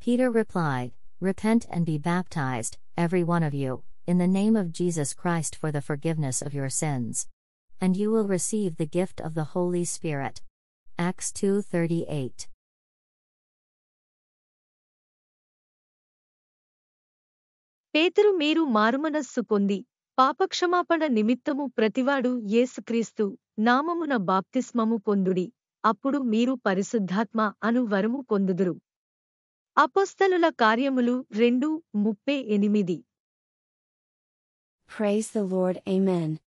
Peter replied, Repent and be baptized, every one of you, in the name of Jesus Christ for the forgiveness of your sins. And you will receive the gift of the Holy Spirit. Acts 2:38. పేతురు మీరు మారుమనస్సు పొంది పాపక్షమాపణ నిమిత్తము ప్రతివాడు యేసుక్రీస్తు నామమున బాప్తిస్మము పొందుడి అప్పుడు మీరు పరిశుద్ధాత్మ అను వరము పొందుదురు అపోస్తలుల కార్యములు రెండు ముప్పై ఎనిమిది Praise the Lord. Amen.